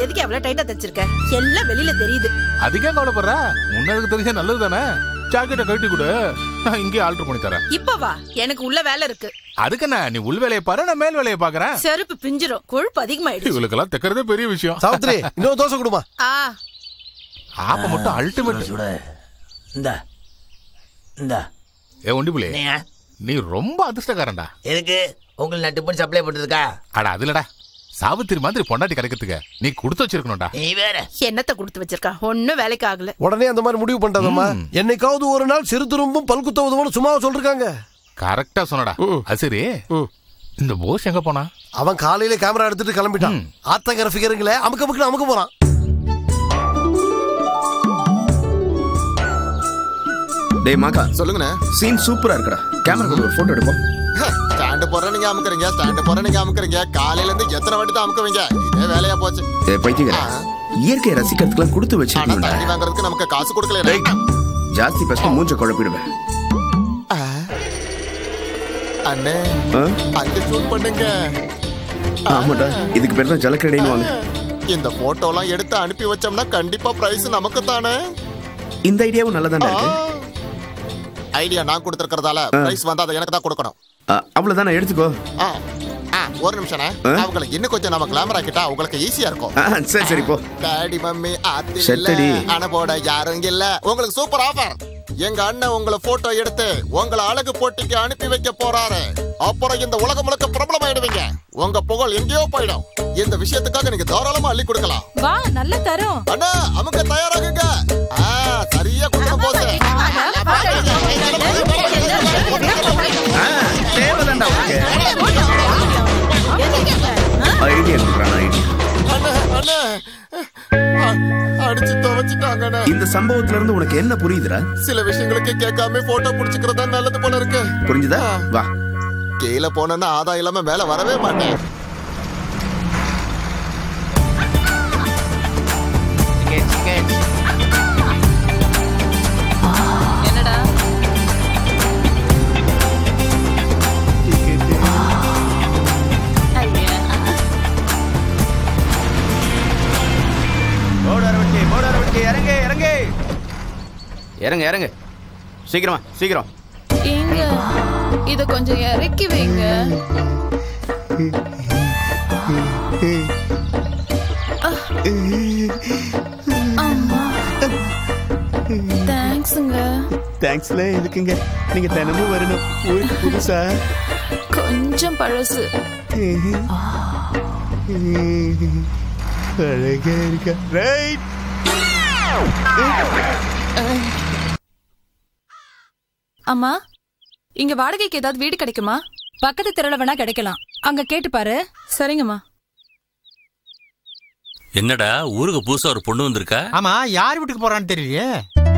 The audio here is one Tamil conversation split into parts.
எதுக்கு அவ்வளவு டைட்டா தச்சிருக்க எல்லாம் வெளியில தெரியுது அதுக்கே கவலைப்படுற முன்னதுக்கு தெரிஞ்ச நல்லது தானே ஜாக்கெட்டை கட்டி கொடு நான் இங்கே ஆல்டர் பண்ணி தரேன் இப்ப வா எனக்கு உள்ள வேலை இருக்கு அதுக்கு என்ன நீ உள் வேலையை பாரு நான் மேல் வேலையை பாக்குறேன் செருப்பு பிஞ்சிரும் கொழுப்பு அதிகமாயிடுச்சு இவளுக்கெல்லாம் தைக்கிறதே பெரிய விஷயம் சாவித்ரி இன்னொரு தோசை கொடுமா ஆ ஆப்ப மட்டும் அல்டிமேட் சுட இந்த இந்த ஏ ஒண்டி புள்ளி நீங்க நீ ரொம்ப அதிர்ஷ்டக்காரன்டா எதுக்கு உங்களுக்கு நான் டிஃபன் சப்ளை பண்றதுக்கா அட அதுலடா சாவித்திரி மாதிரி பொண்டாட்டி கிடைக்கிறதுக்கு நீ கொடுத்து வச்சிருக்கணும்டா நீ வேற என்னத்த கொடுத்து வச்சிருக்கா ஒண்ணும் வேலைக்கு ஆகல உடனே அந்த மாதிரி முடிவு பண்றதம்மா என்னைக்காவது ஒரு நாள் சிறு திரும்பும் பல்குத்த உதவும் சும்மா சொல்லிருக்காங்க கரெக்டா சொன்னடா ம். அது சரி ம். இந்த போஸ் எங்க போனா அவன் காலையில கேமரா எடுத்துட்டு கிளம்பிட்டான் ம். ஆத்தங்கர ஃபிகருங்களே அமுக்க அமுக்கு அமுக்க போறான் டேய் மாக்கா சொல்லுங்கண்ணே சீன் சூப்பரா இருக்குடா கேமரா ஒரு போட்டோ எடுப்போம் ஸ்டாண்டு போற நீங்க அமுக்குறீங்க ஸ்டாண்டு போற நீங்க அமுக்குறீங்க காலையில இருந்து எத்தனை வாட்டி தான் அமுக்குவீங்க இதே வேலையா போச்சு ஏய் பைத்தியக்கார ஆ. இயற்கையை ரசிக்கிறதுக்குலாம் கொடுத்து ஆனா வச்சிருக்கீங்களா தண்ணி வாங்குறதுக்கு நமக்கு காசு கொடுக்கல டேய், ஜாஸ்தி பேசினா மூஞ்ச குழப்பிடுவேன் அண்ணே ஆ? அங்க ஷூட் பண்ணுங்க ஆமாடா இதுக்கு பேர் தான் ஜலக்கடைன்னு வாங்க இந்த போட்டோலாம் எடுத்து அனுப்பி வச்சோம்னா கண்டிப்பா பிரைஸ் நமக்கு தானே இந்த ஐடியாவும் நல்லதாண்டா இருக்கு ஐடியா நான் கொடுத்துருக்கறதால பிரைஸ் வந்தா அதை எனக்கு தான் கொடுக்கணும் ஆ, அவ்வளவுதானே எடுத்துக்கோ ஆ, ஆ, ஒரு நிமிஷம்ண்ணே அவங்களை இன்னும் கொஞ்சம் நம்ம கிளாமரா கிட்டா உங்களுக்கு ஈஸியா இருக்கும் ஆ, சரி சரி போ டாடி மம்மி ஆத்தி இல்ல செத்தடி. அனபோட யாரும் இல்ல உங்களுக்கு சூப்பர் ஆஃபர் எங்க அண்ணன் உங்களை போட்டோ எடுத்து உங்களை அழகு போட்டிக்கு அனுப்பி வைக்க போறாரு அப்புறம் இந்த உலகம் முழுக்க பிரபலம் ஆயிடுவீங்க உங்க புகழ் எங்கேயோ போயிடும் இந்த விஷயத்துக்காக நீங்க தாராளமா அள்ளி கொடுக்கலாம் வா நல்ல தரும் அண்ணா அமுக்க தயாராகுங்க ஆ, சரியா கொடுக்க போது ஆ, தேவைதான்டா உனக்கு ஐடியா கொடுக்குறான் ஐடியா அண்ணா அண்ணா அ- அடிச்சு துவைச்சிட்டாங்கண்ணே இந்த சம்பவத்துல இருந்து உனக்கு என்ன புரியுதுடா சில விஷயங்களுக்கு கேட்காம போட்டோ புடிச்சுக்கிறதா நல்லது போல இருக்கு புரிஞ்சுதா வா கீழே போனேன்னா ஆதாயம் இல்லாம மேல வரவே மாட்டேன் என்னடா இறங்க இறங்க இறங்க இறங்க சீக்கிரமா சீக்கிரம் ஏங்க இத கொஞ்சம் இறக்கி வைங்க அம்மா தேங்க்ஸுங்க தேங்க்ஸ்ல எதுக்குங்க நீங்க தினமும் வரணும் ஊருக்கு புதுசா கொஞ்சம் பழசு அழகா இருக்கா ரைட் அம்மா இங்க வாடகைக்கு ஏதாவது வீடு கிடைக்குமா பக்கத்து தெருல வேணா கிடைக்கலாம் அங்க கேட்டு பாரு சரிங்கம்மா என்னடா ஊருக்கு புதுசா ஒரு பொண்ணு வந்திருக்கா ஆமா யார் வீட்டுக்கு போறான்னு தெரியலையே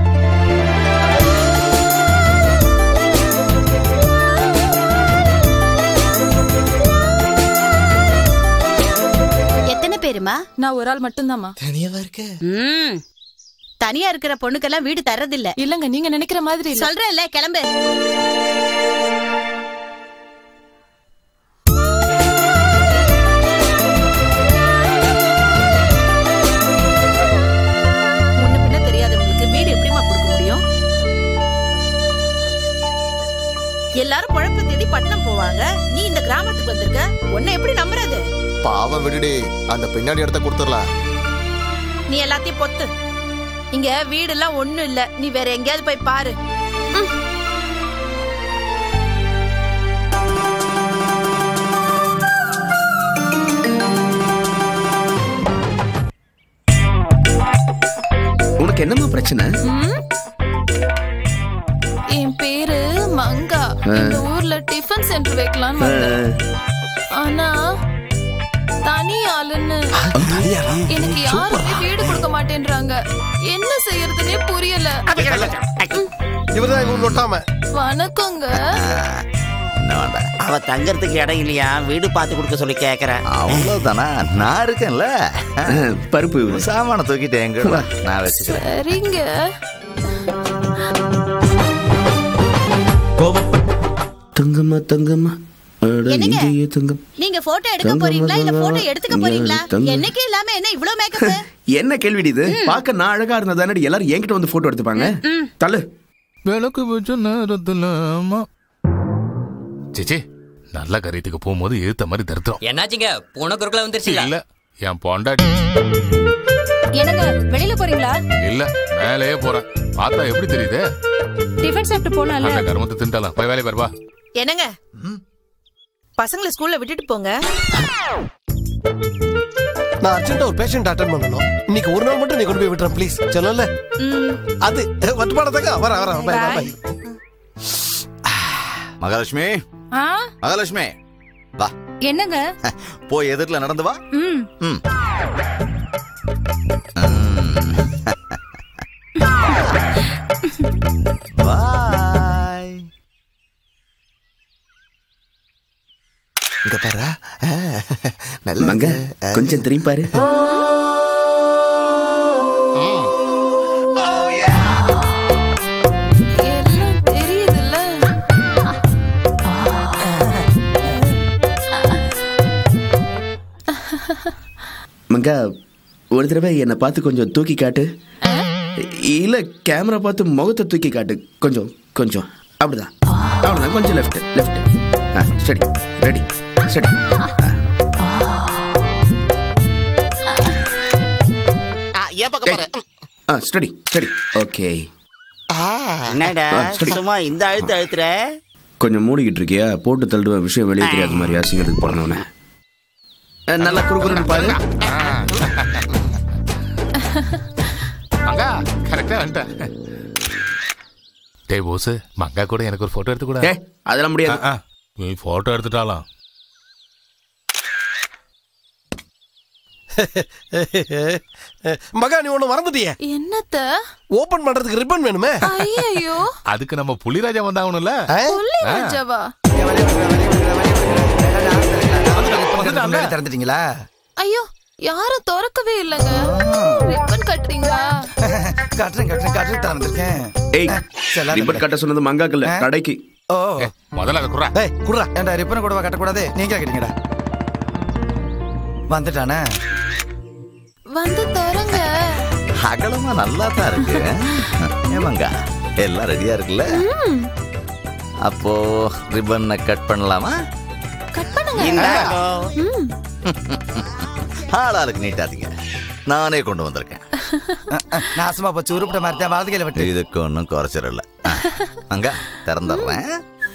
எத்தனை பேருமா நான் ஒரு ஆள் மட்டும்தாம்மா ம் தனியா இருக்கிற பொண்ணுக்கெல்லாம் வீடு தர்றதில்ல இல்லங்க நீங்க நினைக்கிற மாதிரி இல்ல சொல்றேன்ல கிளம்பு முன்ன பின்ன தெரியாதவங்களுக்கு வீடு எப்படிமா கொடுக்க முடியும் எல்லாரும் குழப்ப தேடி பட்டணம் போவாங்க நீ இந்த கிராமத்துக்கு வந்திருக்க உன்னை எப்படி நம்புறது பாவம் விடுடி அந்த பின்னாடி இடத்த கொடுத்துடலாம் நீ எல்லாத்தையும் பொத்து இங்க வீடு எல்லாம் ஒண்ணும் இல்ல நீ வேற எங்கேயாவது போய் பாரு உனக்கு என்னம்மா பிரச்சனை ம்? என் பேரு மங்கா இந்த ஊர்ல டிஃபன் சென்டர் வைக்கலாம்னு வந்தேன் ஆனா தனி ஆளுன்னு எனக்கு யாருமே வீடு கொடுக்க மாட்டேன்றாங்க என்ன செய்யறதுனே புரியல இவர்தான் இவங்க நொட்டாம வணக்கங்க அவ தங்கறதுக்கு இடம் இல்லையா வீடு பார்த்து கொடுக்க சொல்லி கேக்குறேன் அவ்வளவுதானா நான் இருக்கேன்ல பருப்பு சாமான தூக்கிட்டு எங்க நான் வச்சுக்கிறேன் சரிங்க தங்கம்மா தங்கம்மா அட, என்னங்க? இங்கேயே தங்கம் நீங்க போட்டோ எடுக்க தங்கம் போறீங்களா இல்ல மகளா, போட்டோ எடுத்துக்க போறீங்களா தங்கம். என்னைக்கு இல்லாம என்ன இவ்ளோ மேக்கப் என்ன கேள்விடி இது பார்க்க நான் அழகா இருந்தா தானே எல்லாரும் என்கிட்ட வந்து போட்டோ எடுத்துப்பாங்க தள்ளு விளக்கு வச்ச நேரத்துல அம்மா. சிச்சி நல்ல கரியத்துக்கு போகும்போது ஏத்த மாதிரி தருத்தம் என்னாச்சுங்க பூனை குறுக்கல வந்துருச்சுங்களா இல்ல என் பொண்டாட்டி என்னங்க வெளியில போறீங்களா இல்ல மேலேயே போறேன் பார்த்தா எப்படி தெரியுது டிஃபன் சாப்பிட்டு போனால அந்த கருமத்தை தின்ட்டாலாம் போய் வேலையை பாரு வா என்னங்க பசங்களை ஸ்கூல்ல விட்டுட்டு போங்க நான் அர்ஜென்ட்டா ஒரு பேஷண்ட் அட்டன் பண்ணணும் இன்னைக்கு ஒரு நாள் மட்டும் நீ கொண்டு போய் விட்டுறேன் ப்ளீஸ் சொல்லல அது வட்டுப்பாடத்தக்கா வர வர பை பை மகாலட்சுமி ஆ மகாலட்சுமி வா என்னங்க போய் எதிரில் நடந்து வா ம் ம் பாய் இங்க பாரு மங்க கொஞ்சம் திரும்பி பாரு எல்லாம் தெரியுதுல்ல மங்க ஒரு தடவை என்னை பார்த்து கொஞ்சம் தூக்கி காட்டு இல்ல கேமரா பார்த்து முகத்தை தூக்கி காட்டு கொஞ்சம் கொஞ்சம் அப்படிதான் அவ்வளவுதான் கொஞ்சம் லெஃப்ட் லெஃப்ட் ஆ ஸ்டடி ரெடி ஸ்டடி ஏன் பக்கம் பாரு ஆ ஸ்டடி ஸ்டடி ஓகே என்னடா ஆ, சரி. சும்மா இந்த அழுத்து அழுத்துற கொஞ்சம் மூடிக்கிட்டு இருக்கியா போட்டு தள்ளுவ விஷயம் வெளியே தெரியாத மாதிரி அசிங்கத்துக்கு பிறந்தவனே அஹ், நல்லா குறுக்குறுன்னு பாரு மங்கா கரெக்டா வந்துட்டேன் டேய் போஸ் மங்கா கூட எனக்கு ஒரு போட்டோ எடுத்து கூட ஏய், அதெல்லாம் முடியாது நீ போட்டோ எடுத்துட்டாலாம் மகா நீ ஒண்ணு மறந்துட்டியே என்னத்த ஓபன் பண்றதுக்கு ரிப்பன் வேணுமே ஐயோ அதுக்கு நம்ம புலிராஜா வந்தாகணும்ல புள்ளி ராஜாவா திறந்துட்டீங்களா ஐயோ யாரும் திறக்கவே இல்லைங்க ரிப்பன் கட்டுறீங்களா கட்டுறேன் கட்டுறேன் கட்டுறேன் திறந்துருக்கேன் ஏய் ரிப்பன் கட்ட சொன்னது மங்காக்கல்ல கடைக்கு ஓ முதல்ல அதை குறா ஏய் குடுறா ஏன்டா ரிப்பன் கூடவா கட்டக்கூடாது நீங்க கேக்குறீங்கடா வந்துட்டானே வந்து திறங்க அகலமா நல்லா தான் இருக்கு ஏமாங்க எல்லாம் ரெடியா இருக்குல்ல ம், அப்போ ரிப்பனை கட் பண்ணலாமா கட் பண்ணுங்க இந்தாங்கோ. ம், ஆளாளுக்கு நீட்டாதீங்க நானே கொண்டு வந்திருக்கேன் நாசமா போச்சு உருப்பிட்ட மாதிரி தான் வலது கையில விட்டு இதுக்கு ஒன்றும் குறைச்சிடல அங்க திறந்துடுறேன்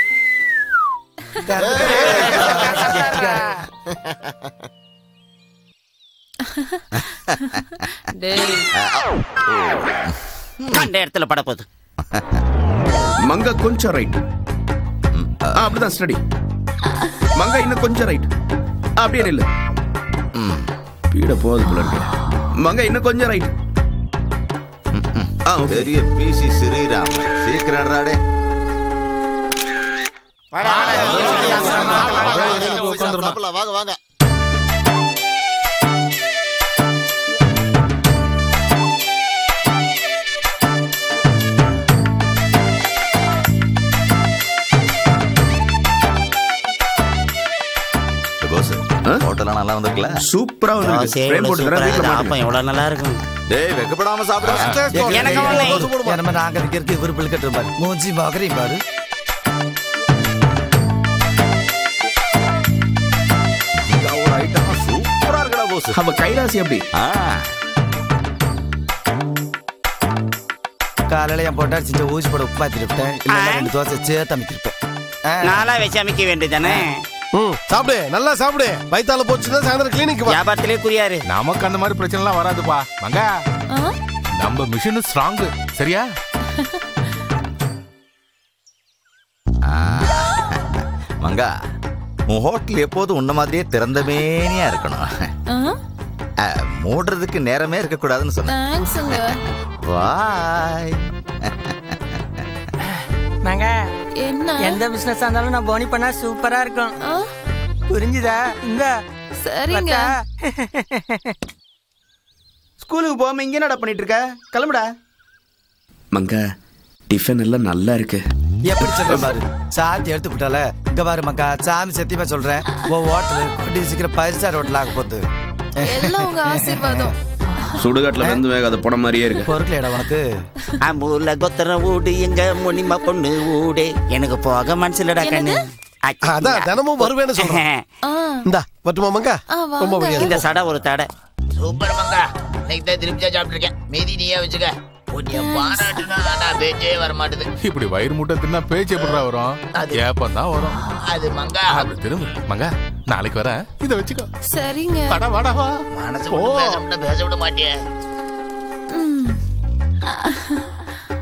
கண்ட இடத்துல படப்போகுது மங்கா கொஞ்சம் ரைட் அப்படிதான் ஸ்டடி மங்கா இன்னும் கொஞ்சம் ரைட் அப்படியே நில்லு பீட போகுது போல இருக்கு மங்கா இன்னும் கொஞ்சம் ரைட் பெரிய பிசி ஸ்ரீராம் சீக்கிரம் ராடே சாப்பிடலாம், வாங்க வாங்க போஸ் ஹோட்டலாம் நல்லா வந்திருக்குல்ல சூப்பரா தோசை எவ்வளவு சூப்பரா இருக்குது. ஆப்பம் எவ்வளவு நல்லா இருக்கும் டேய் வெக்கப்படாம சாப்பிடு எனக்கு ஒண்ணு. நம்ம நாங்க இருக்கிறது இவரு பில் கட்டுற பாரு மூஞ்சி மகரி பாரு சூப்பரா இருக்கடா போஸ் அவ கைராசி அப்படி காலையில என் போட்டா சின்ன ஊசி போட உப்பு மாத்திருப்பேன் இல்ல ரெண்டு தோசை சேர்த்து அமைத்திருப்பேன் நாளா வச்சு அமைக்க வேண்டியதானே ம் சாப்பிடு நல்லா சாப்பிடு வயித்தால போச்சுன்னா சாயந்தரம் கிளினிக் வா வியாபாரத்திலே குறியாரு நமக்கு அந்த மாதிரி பிரச்சனை எல்லாம் வராதுப்பா மங்கா ஆ? நம்ம மிஷின் ஸ்ட்ராங் சரியா மங்கா உன் ஹோட்டல் எப்போதும் உன்ன மாதிரியே திறந்த மேனியா இருக்கணும் ஆ? அஹ், மூடுறதுக்கு நேரமே இருக்கக்கூடாதுன்னு சொன்னேன் தேங்க்ஸுங்க வாய் நாங்க என்ன எந்த பிசினஸ் இருந்தாலும் நான் போனி பண்ணா சூப்பரா இருக்கும் புரிஞ்சுதா இந்த சரிங்க ஸ்கூலுக்கு போகாம இங்க என்னடா பண்ணிட்டு இருக்க கிளம்புடா மங்கா டிஃபன் எல்லாம் நல்லா இருக்கு எப்படி சொல்றேன் பாரு சாத்தி எடுத்து விட்டால இங்க பாரு மக்கா சாமி சத்தியமா சொல்றேன் உன் ஹோட்டல் கூட்டி சீக்கிரம் பரிசா ரோட்ல ஆக போகுது எல்லாம் உங்க ஆசீர்வாதம் சுடுகாட்டுல வந்து வேகாத படம் மாதிரியே இருக்கு பொருட்களேடா உனக்கு அம்பூர்ல கொத்தர வீடு எங்க முனிமா பொண்ணு வீடு எனக்கு போக மனசுலடா கண்ணு அதான் தினமும் வருவேன்னு சொல்றேன் இந்தா வரட்டுமா மங்கா ரொம்ப மரியாதை இந்த சடை ஒரு தடை சூப்பர் மங்கா இன்னைக்கு தான் திருப்தியா சாப்பிட்டுருக்கேன் மீதி நீயே வச்சுக்க உன்னைய பாராட்டுனா நான் பேச்சே வர மாட்டுது இப்படி வயிறு முட்டை தின்னா பேச்சு எப்படிடா வரும் ஏப்பம் தான் வரும் அது மங்கா அப்படி திரும்ப மங்கா நாளைக்கு வரேன் இத வச்சுக்கோ சரிங்க வாடா வாடா வா மனசு விட்டு பேச விட பேச விட மாட்டியே ம்.